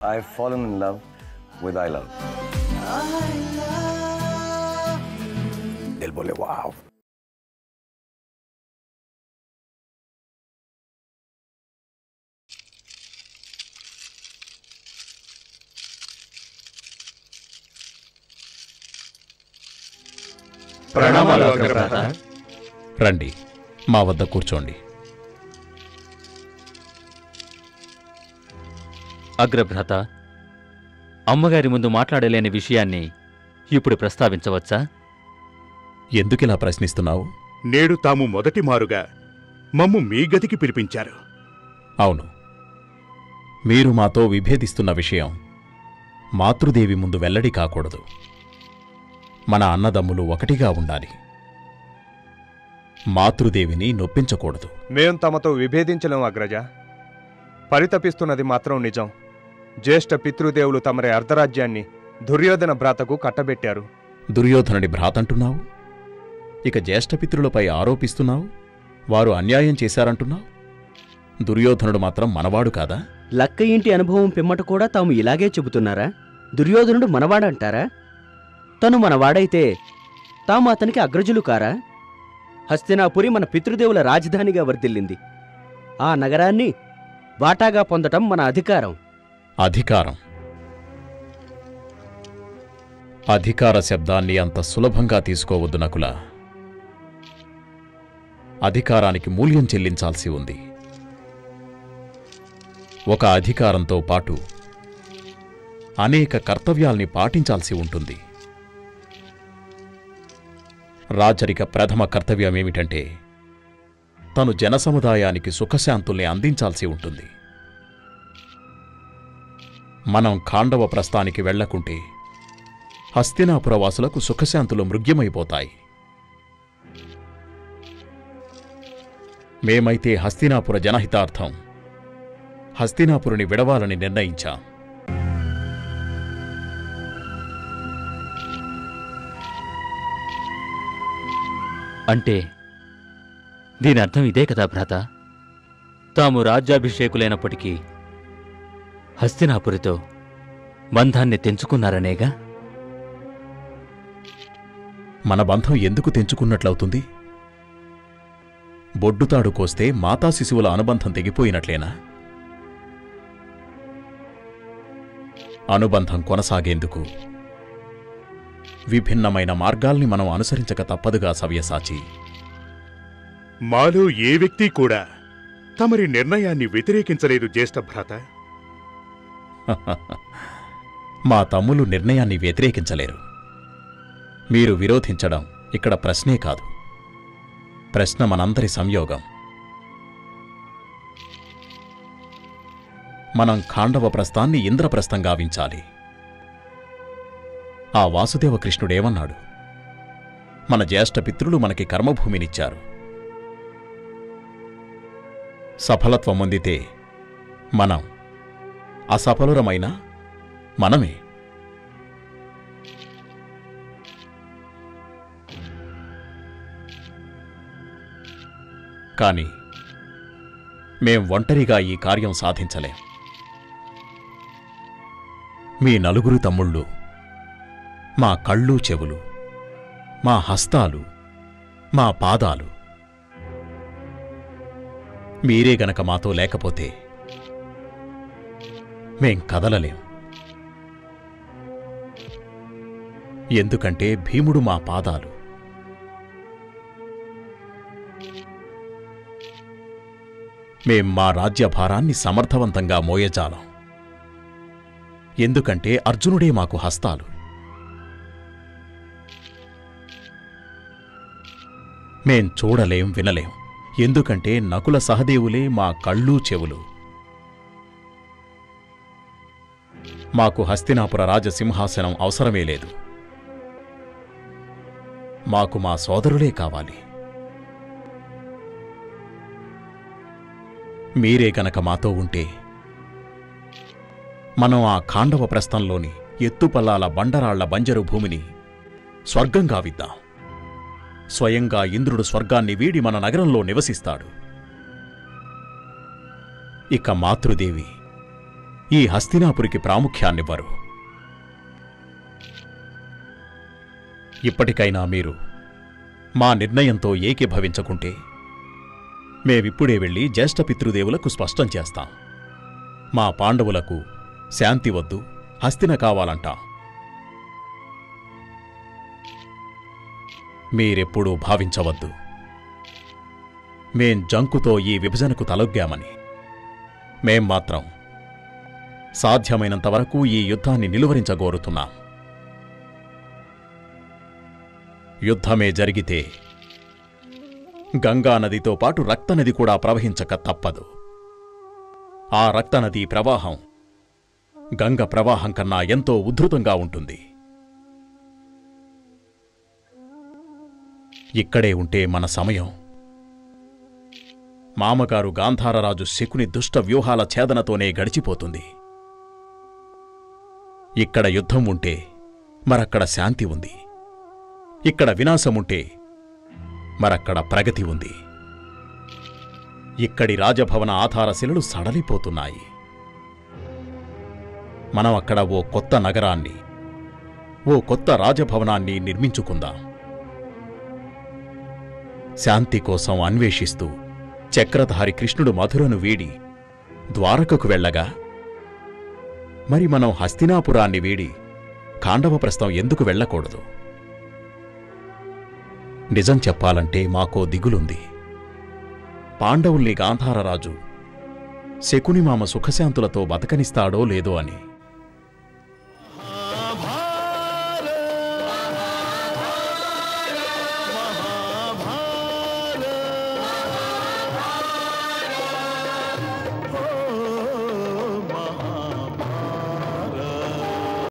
I've fallen in love with I Love. Del bole wow. ప్రణామాలు అగ్రభ్రాత. రండి మా వద్ద కూర్చోండి అగ్రభ్రత అమ్మగారి ముందు మాట్లాడలేని విషయాన్ని ఇప్పుడు ప్రస్తావించవచ్చా ఎందుకిలా ప్రశ్నిస్తున్నావు నేడు తాము మొదటి మారుగా మమ్ము మీ గదికి పిలిపించారు అవును మీరు మాతో విభేదిస్తున్న విషయం మాతృదేవి ముందు వెల్లడి కాకూడదు మన అన్నదమ్ములు ఒకటిగా ఉండాలి మాతృదేవిని నొప్పించకూడదు మేం తమతో విభేదించలేం అగ్రజ పరితపిస్తున్నది మాత్రం నిజం జ్యేష్ఠ పితృదేవులు తమరి అర్ధరాజ్యాన్ని దుర్యోధన భ్రాతకు కట్టబెట్టారు దుర్యోధనుడి భ్రాతంటున్నావు ఇక జ్యేష్ఠపితృలపై ఆరోపిస్తున్నావు వారు అన్యాయం చేశారంటున్నావు దుర్యోధనుడు మాత్రం మనవాడు కాదా లక్క ఇంటి అనుభవం పిమ్మట కూడా తాము ఇలాగే చెబుతున్నారా దుర్యోధనుడు మనవాడంటారా తను మనవాడైతే తాము అతనికి అగ్రజులు కారా హస్తినాపురి మన పితృదేవుల రాజధానిగా వర్ధిల్లింది ఆ నగరాన్ని వాటాగా పొందటం మన అధికారం అధికారం అధికార శబ్దాన్ని అంత సులభంగా తీసుకోవద్దు నకుల అధికారానికి మూల్యం చెల్లించాల్సి ఉంది ఒక అధికారంతో పాటు అనేక కర్తవ్యాల్ని పాటించాల్సి ఉంటుంది రాజరిక ప్రథమ కర్తవ్యమేమిటంటే తను జనసముదాయానికి సుఖశాంతుల్ని అందించాల్సి ఉంటుంది మనం ఖాండవ ప్రస్థానికి వెళ్లకుంటే హస్తినాపురవాసులకు సుఖశాంతులు మృగ్యమైపోతాయి మేమైతే హస్తినాపుర జనహితార్థం హస్తినాపురుని విడవాలని నిర్ణయించాం అంటే దీని అర్థం ఇదే కదా భ్రాత తాము రాజ్యాభిషేకులైనప్పటికీ హస్తినాపురితో బంధాన్ని తెంచుకున్నారనేగా మన బంధం ఎందుకు తెంచుకున్నట్లవుతుంది బొడ్డుతాడు కోస్తే మాతా శిశువుల అనుబంధం తెగిపోయినట్లేనా అనుబంధం కొనసాగేందుకు విభిన్నమైన మార్గాల్ని మనం అనుసరించక తప్పదుగా సవ్యసాచి మాలో ఏ వ్యక్తి కూడా తమరి నిర్ణయాన్ని వ్యతిరేకించలేదు జ్యేష్ఠ భ్రాత మా తమ్ములు నిర్ణయాన్ని వ్యతిరేకించలేరు మీరు విరోధించడం ఇక్కడ ప్రశ్నే కాదు ప్రశ్న మనందరి సంయోగం మనం ఖాండవ ప్రస్థాన్ని ఇంద్రప్రస్థం గావించాలి ఆ వాసుదేవ కృష్ణుడేమన్నాడు మన జ్యేష్ఠ పితృలు మనకి కర్మభూమినిచ్చారు సఫలత్వం పొందితే మనం అసఫలురమైన మనమే కాని మేం ఒంటరిగా ఈ కార్యం సాధించలేం మీ నలుగురు తమ్ముళ్ళు మా కళ్ళు చెవులు మా హస్తాలు మా పాదాలు మీరే గనక మాతో లేకపోతే మేం కదలలేం ఎందుకంటే భీముడు మా పాదాలు మేం మా రాజ్యభారాన్ని సమర్థవంతంగా మోయజాలం ఎందుకంటే అర్జునుడే మాకు హస్తాలు మేం చూడలేం వినలేం ఎందుకంటే నకుల సహదేవులే మా కళ్ళు చెవులు మాకు హస్తినాపుర రాజసింహాసనం అవసరమే లేదు మాకు మా సోదరులే కావాలి మీరే గనక మాతో ఉంటే మనం ఆ ఖాండవ ప్రస్థంలోని ఎత్తుపల్లాల బండరాళ్ల బంజరు భూమిని స్వర్గం గావిద్దాం స్వయంగా ఇంద్రుడు స్వర్గాన్ని వీడి మన నగరంలో నివసిస్తాడు ఇక మాతృదేవి ఈ హస్తినాపురికి ప్రాముఖ్యాన్నివ్వరు ఇప్పటికైనా మీరు మా నిర్ణయంతో ఏకీభవించకుంటే మేవిప్పుడే వెళ్ళి జ్యేష్ఠ పితృదేవులకు స్పష్టం చేస్తాం మా పాండవులకు శాంతి వద్దు హస్తిన కావాలంటాం మీరెప్పుడూ భావించవద్దు మేం జంకుతో ఈ విభజనకు తలొగ్గామని మేం మాత్రం సాధ్యమైనంత వరకు ఈ యుద్ధాన్ని నిలువరించగోరుతున్నాం యుద్ధమే జరిగితే గంగా నదితో పాటు రక్తనది కూడా ప్రవహించక తప్పదు ఆ రక్తనది ప్రవాహం గంగ ప్రవాహం కన్నా ఎంతో ఉద్ధృతంగా ఉంటుంది ఇక్కడే ఉంటే మన సమయం మామగారు గాంధారరాజు శకుని దుష్ట వ్యూహాల ఛేదనతోనే గడిచిపోతుంది ఇక్కడ యుద్ధం ఉంటే మరక్కడ శాంతి ఉంది ఇక్కడ వినాశముంటే మరక్కడ ప్రగతి ఉంది ఇక్కడి రాజభవన ఆధారశిలలు సడలిపోతున్నాయి మనం అక్కడ ఓ కొత్త నగరాన్ని ఓ కొత్త రాజభవనాన్ని నిర్మించుకుందాం శాంతి కోసం అన్వేషిస్తూ చక్రధారి కృష్ణుడు మధురను వీడి ద్వారకకు వెళ్ళగా మరి మనం హస్తినాపురాన్ని వీడి ఖాండవప్రస్థం ఎందుకు వెళ్ళకూడదు నిజం చెప్పాలంటే మాకో దిగులుంది పాండవుల్ని గాంధారరాజు శకునిమామ సుఖశాంతులతో బతకనిస్తాడో లేదో అని